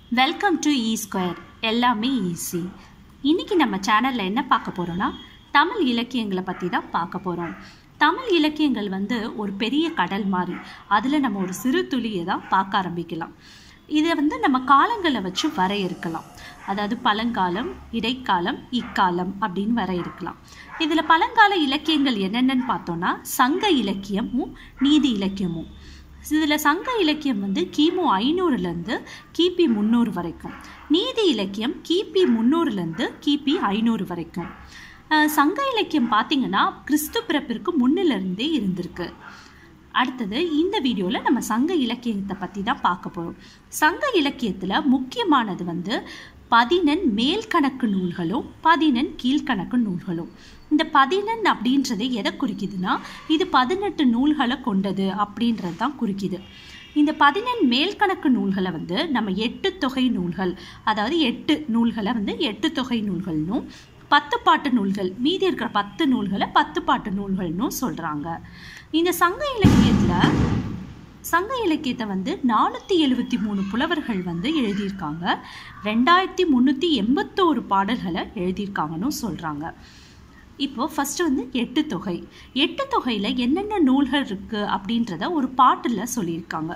welcome to E square எல்லாமே easy இன்னைக்கு நம்ம சேனலில் என்ன பார்க்க போகிறோன்னா தமிழ் இலக்கியங்களை பற்றி தான் பார்க்க போகிறோம் தமிழ் இலக்கியங்கள் வந்து ஒரு பெரிய கடல் மாதிரி அதில் நம்ம ஒரு சிறு துளியை தான் பார்க்க ஆரம்பிக்கலாம் இதை வந்து நம்ம காலங்களை வச்சு வரையறுக்கலாம் அதாவது பழங்காலம் இடைக்காலம் இக்காலம் அப்படின்னு வரையறுக்கலாம் இதில் பழங்கால இலக்கியங்கள் என்னென்னு பார்த்தோன்னா சங்க இலக்கியமும் நீதி இலக்கியமும் இதில் சங்க இலக்கியம் வந்து கிமு ஐநூறுலேருந்து கிபி முந்நூறு வரைக்கும் நீதி இலக்கியம் கிபி முந்நூறுலேருந்து கிபி ஐநூறு வரைக்கும் அஹ் சங்க இலக்கியம் பார்த்தீங்கன்னா கிறிஸ்து பிறப்பிற்கு முன்னிலிருந்தே இருந்திருக்கு அடுத்தது இந்த வீடியோவில் நம்ம சங்க இலக்கியத்தை பற்றி தான் பார்க்க போகிறோம் சங்க இலக்கியத்தில் முக்கியமானது வந்து பதினெண் மேல்கணக்கு நூல்களும் பதினெண் கீழ்கணக்கு நூல்களும் இந்த பதினெண் அப்படின்றது எதை குறிக்குதுன்னா இது பதினெட்டு நூல்களை கொண்டது அப்படின்றது தான் குறிக்குது இந்த பதினெண் மேல்கணக்கு நூல்களை வந்து நம்ம எட்டு தொகை நூல்கள் அதாவது எட்டு நூல்களை வந்து எட்டு தொகை நூல்கள்னும் பத்து பாட்டு நூல்கள் மீதி இருக்கிற பத்து நூல்களை பத்து பாட்டு நூல்கள்னும் சொல்கிறாங்க இந்த சங்க இலக்கியத்தில் சங்க இலக்கியத்தை வந்து நானூற்றி எழுபத்தி மூணு புலவர்கள் வந்து எழுதியிருக்காங்க ரெண்டாயிரத்தி முந்நூற்றி எண்பத்தோரு பாடல்களை எழுதியிருக்காங்கன்னு சொல்கிறாங்க இப்போ ஃபஸ்ட்டு வந்து எட்டு தொகை எட்டு தொகையில் என்னென்ன நூல்கள் இருக்குது அப்படின்றத ஒரு பாட்டில் சொல்லியிருக்காங்க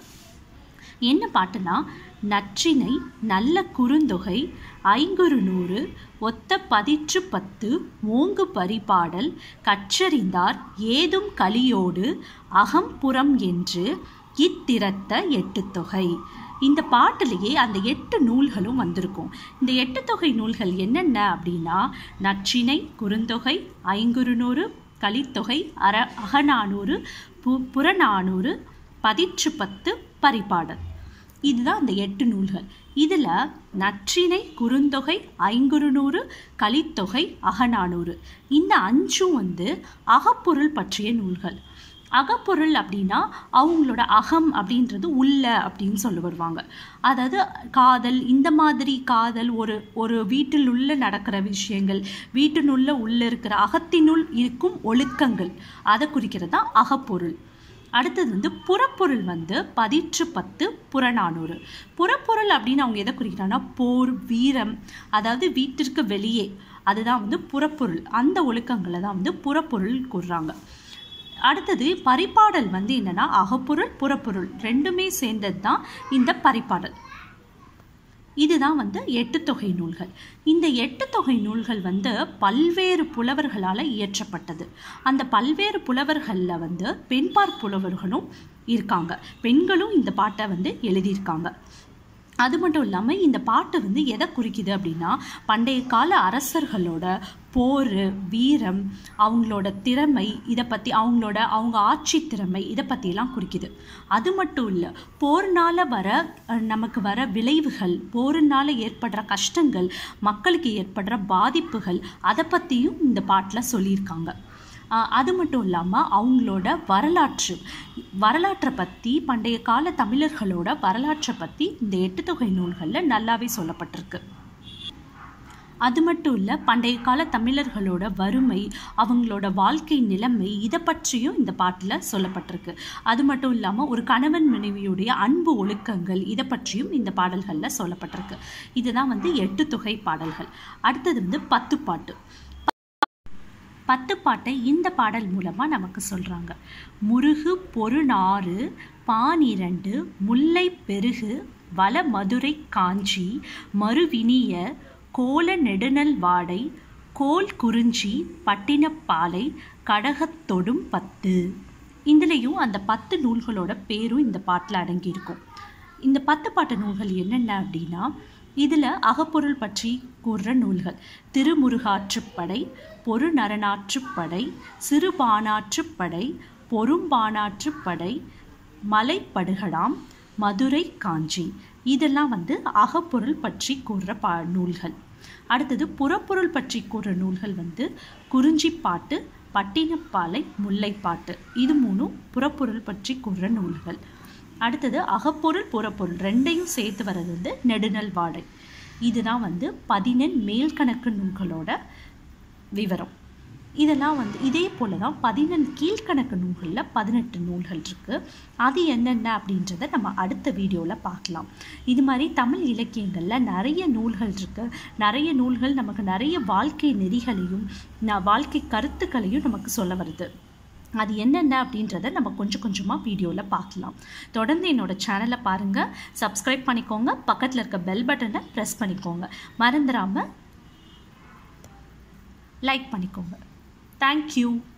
என்ன பாட்டுனா நற்றினை நல்ல குறுந்தொகை ஐங்குறு நூறு ஒத்த பதிற்று பத்து ஓங்கு பரிபாடல் கற்றறிந்தார் ஏதும் கலியோடு அகம்புறம் என்று இத்திரத்த எட்டு தொகை இந்த பாட்டிலேயே அந்த எட்டு நூல்களும் வந்திருக்கும் இந்த எட்டு தொகை நூல்கள் என்னென்ன அப்படின்னா நற்றினை குறுந்தொகை ஐங்குறுநூறு கலித்தொகை அற அகநானூறு பு புறநானூறு பதிற்று பத்து பரிபாடல் இதுதான் அந்த எட்டு நூல்கள் இதில் நற்றினை குறுந்தொகை ஐங்குறுநூறு கலித்தொகை அகநானூறு இந்த அஞ்சும் வந்து அகப்பொருள் பற்றிய நூல்கள் அகப்பொருள் அப்படின்னா அவங்களோட அகம் அப்படின்றது உள்ள அப்படின்னு சொல்ல வருவாங்க அதாவது காதல் இந்த மாதிரி காதல் ஒரு ஒரு வீட்டில் உள்ள நடக்கிற விஷயங்கள் வீட்டினுள்ள உள்ள இருக்கிற அகத்தினுள் இருக்கும் ஒழுக்கங்கள் அதை குறிக்கிறது தான் அகப்பொருள் அடுத்தது வந்து புறப்பொருள் வந்து பதிற்று பத்து புறநானூறு புறப்பொருள் அப்படின்னு அவங்க எதை குறிக்கிறாங்கன்னா போர் வீரம் அதாவது வீட்டிற்கு வெளியே அதுதான் வந்து புறப்பொருள் அந்த ஒழுக்கங்களை தான் வந்து புறப்பொருள் கூறுறாங்க அடுத்தது பரிபாடல் வந்து என்னன்னா அகப்பொருள் புறப்பொருள் ரெண்டுமே சேர்ந்தது தான் இந்த பரிபாடல் இதுதான் வந்து எட்டு தொகை நூல்கள் இந்த எட்டு தொகை நூல்கள் வந்து பல்வேறு புலவர்களால் இயற்றப்பட்டது அந்த பல்வேறு புலவர்களில் வந்து பெண்பார் புலவர்களும் இருக்காங்க பெண்களும் இந்த பாட்டை வந்து எழுதியிருக்காங்க அது மட்டும் இல்லாமல் இந்த பாட்டு வந்து எதை குறிக்குது அப்படின்னா பண்டைய கால அரசர்களோட போர் வீரம் அவங்களோட திறமை இதை பற்றி அவங்களோட அவங்க ஆட்சி திறமை இதை பற்றிலாம் குறிக்குது அது மட்டும் இல்லை போர்னால் வர நமக்கு வர விளைவுகள் போரினால் ஏற்படுற கஷ்டங்கள் மக்களுக்கு ஏற்படுற பாதிப்புகள் அதை பற்றியும் இந்த பாட்டில் சொல்லியிருக்காங்க அது மட்டும் இல்லாமல் அவங்களோட வரலாற்று வரலாற்றை பற்றி பண்டைய கால தமிழர்களோட வரலாற்றை பற்றி இந்த எட்டு தொகை நூல்களில் நல்லாவே சொல்லப்பட்டிருக்கு அது மட்டும் இல்லை பண்டைய கால தமிழர்களோட வறுமை அவங்களோட வாழ்க்கை நிலைமை இதை பற்றியும் இந்த பாட்டில் சொல்லப்பட்டிருக்கு அது மட்டும் இல்லாமல் ஒரு கணவன் மனைவியுடைய அன்பு ஒழுக்கங்கள் இதை பற்றியும் இந்த பாடல்களில் சொல்லப்பட்டிருக்கு இதுதான் வந்து எட்டு தொகை பாடல்கள் அடுத்தது வந்து பத்து பாட்டு பத்து பாட்டை இந்த பாடல் மூலமாக நமக்கு சொல்கிறாங்க முருகு பொருநாறு பானிரண்டு முல்லை பெருகு வள மதுரை காஞ்சி மறுவினிய கோல நெடுநல் வாடை கோல் குறிஞ்சி பட்டினப்பாலை கடகத்தொடும் பத்து இதுலேயும் அந்த பத்து நூல்களோட பேரும் இந்த பாட்டில் அடங்கியிருக்கும் இந்த பத்து பாட்டு நூல்கள் என்னென்ன அப்படின்னா இதில் அகப்பொருள் பற்றி கூறுற நூல்கள் திருமுருகாற்றுப்படை பொருநரனாற்றுப்படை சிறுபானாற்றுப்படை பொறும்பானாற்றுப்படை மலைப்படுகடாம் மதுரை காஞ்சி இதெல்லாம் வந்து அகப்பொருள் பற்றி கூறுற பா நூல்கள் அடுத்தது புறப்பொருள் பற்றி கூறுற நூல்கள் வந்து குறிஞ்சிப்பாட்டு பட்டினப்பாலை முல்லைப்பாட்டு இது மூணும் புறப்பொருள் பற்றி கூறுற நூல்கள் அடுத்தது அகப்பொருள் புறப்பொருள் ரெண்டையும் சேர்த்து வர்றது வந்து நெடுநல் வாடை இதுதான் வந்து பதினெண் மேல்கணக்கு நூல்களோட விவரம் இதெல்லாம் வந்து இதே போல தான் பதினெண் கீழ்கணக்கு நூல்களில் பதினெட்டு நூல்கள் இருக்குது அது என்னென்ன அப்படின்றத நம்ம அடுத்த வீடியோவில் பார்க்கலாம் இது மாதிரி தமிழ் இலக்கியங்களில் நிறைய நூல்கள் இருக்குது நிறைய நூல்கள் நமக்கு நிறைய வாழ்க்கை நெறிகளையும் ந- வாழ்க்கை கருத்துக்களையும் நமக்கு சொல்ல வருது அது என்னென்ன அப்படின்றத நம்ம கொஞ்சம் கொஞ்சமாக வீடியோவில் பார்க்கலாம் தொடர்ந்து என்னோட சேனலை பாருங்கள் சப்ஸ்கிரைப் பண்ணிக்கோங்க பக்கத்தில் இருக்க பெல் பட்டனை ப்ரெஸ் பண்ணிக்கோங்க மறந்துடாமல் லைக் பண்ணிக்கோங்க தேங்க்யூ